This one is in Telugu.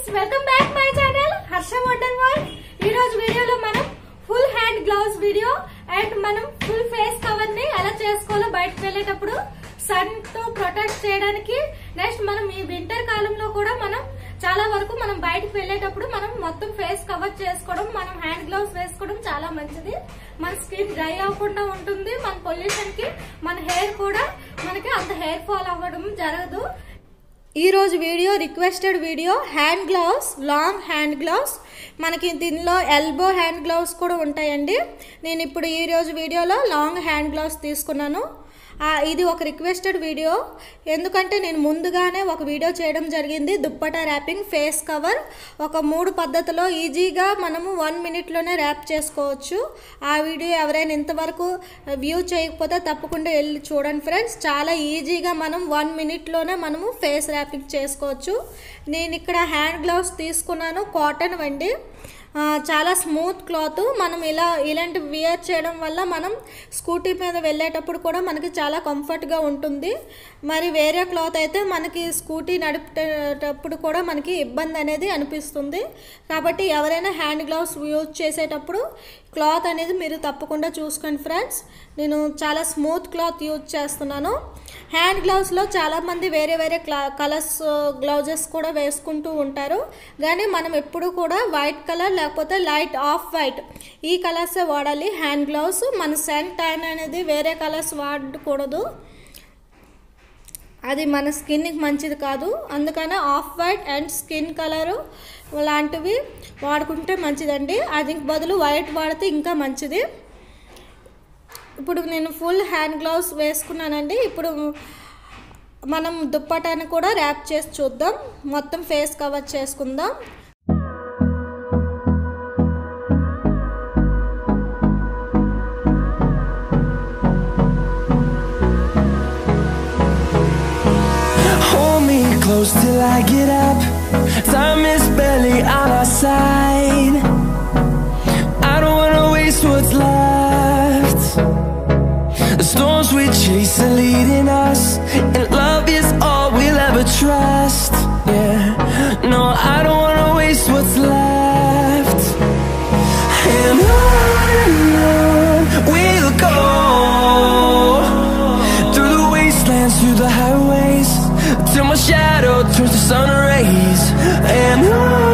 Welcome back my channel Harsha wonder world ఈ రోజు వీడియోలో మనం full hand gloves video and మనం ఫుల్ ఫేస్ కవర్ ని ఎలా చేసుకోవాలో బయటకు వెళ్ళేటప్పుడు సన్ తో ప్రొటెక్ట్ చేయడానికి నెక్స్ట్ మనం ఈ వింటర్ కాలంలో కూడా మనం చాలా వరకు మనం బయటకు వెళ్ళేటప్పుడు మనం మొత్తం ఫేస్ కవర్ చేసుకోవడం మనం హ్యాండ్ గ్లౌస్ వేసుకోవడం చాలా మంచిది మన స్కిన్ డ్రై అవ్వకుండా ఉంటుంది మన పొల్యూషన్ కి మన హెయిర్ కూడా మనకి అంత హెయిర్ ఫాల్ అవ్వడం జరగదు ఈ రోజు video requested video hand gloves long hand gloves మనకి దీనిలో ఎల్బో హ్యాండ్ గ్లౌస్ కూడా ఉంటాయండి నేను ఇప్పుడు ఈ రోజు వీడియోలో లాంగ్ హ్యాండ్ గ్లౌస్ తీసుకున్నాను ఆ, ఇది ఒక రిక్వెస్టెడ్ వీడియో ఎందుకంటే నేను ముందుగానే ఒక వీడియో చేయడం జరిగింది దుప్పటా ర్యాపింగ్ ఫేస్ కవర్ ఒక మూడు పద్ధతిలో ఈజీగా మనము వన్ మినిట్లోనే ర్యాప్ చేసుకోవచ్చు ఆ వీడియో ఎవరైనా ఇంతవరకు వ్యూ చేయకపోతే తప్పకుండా వెళ్ళి చూడండి ఫ్రెండ్స్ చాలా ఈజీగా మనం వన్ మినిట్లోనే మనము ఫేస్ ర్యాపింగ్ చేసుకోవచ్చు నేను ఇక్కడ హ్యాండ్ గ్లౌస్ తీసుకున్నాను కాటన్ వండి ఆ, చాలా స్మూత్ క్లాత్ మనం ఇలా ఇలాంటి వియర్ చేయడం వల్ల మనం స్కూటీ మీద వెళ్ళేటప్పుడు కూడా మనకి చాలా కంఫర్ట్గా ఉంటుంది మరి వేరే క్లాత్ అయితే మనకి స్కూటీ నడిపేటప్పుడు కూడా మనకి ఇబ్బంది అనేది అనిపిస్తుంది కాబట్టి ఎవరైనా హ్యాండ్ గ్లౌస్ యూజ్ చేసేటప్పుడు క్లాత్ అనేది మీరు తప్పకుండా చూసుకోండి ఫ్రెండ్స్ నేను చాలా స్మూత్ క్లాత్ యూజ్ చేస్తున్నాను హ్యాండ్ గ్లౌస్లో చాలామంది వేరే వేరే క్లా కలర్స్ గ్లౌజెస్ కూడా వేసుకుంటూ ఉంటారు కానీ మనం ఎప్పుడు కూడా వైట్ కలర్ లేకపోతే లైట్ ఆఫ్ వైట్ ఈ కలర్సే వాడాలి హ్యాండ్ గ్లౌస్ మన సెంట్ టైన్ అనేది వేరే కలర్స్ వాడకూడదు అది మన స్కిన్కి మంచిది కాదు అందుకనే off white and skin colour లాంటివి వాడుకుంటే మంచిదండి అది బదులు వైట్ వాడితే ఇంకా మంచిది ఇప్పుడు నేను ఫుల్ హ్యాండ్ గ్లౌస్ వేసుకున్నానండి ఇప్పుడు మనం దుప్పటాన్ని కూడా ర్యాప్ చేసి చూద్దాం మొత్తం ఫేస్ కవర్ చేసుకుందాం Hold me close till I get up. Time is barely on our side. I don't wanna waste what's left. The storms we chase are leading us, and love is all we'll ever trust. Yeah, no, I don't wanna waste what's left. And on and on we'll go through the wastelands, through the highways, till my shadow turns to sun rays. And on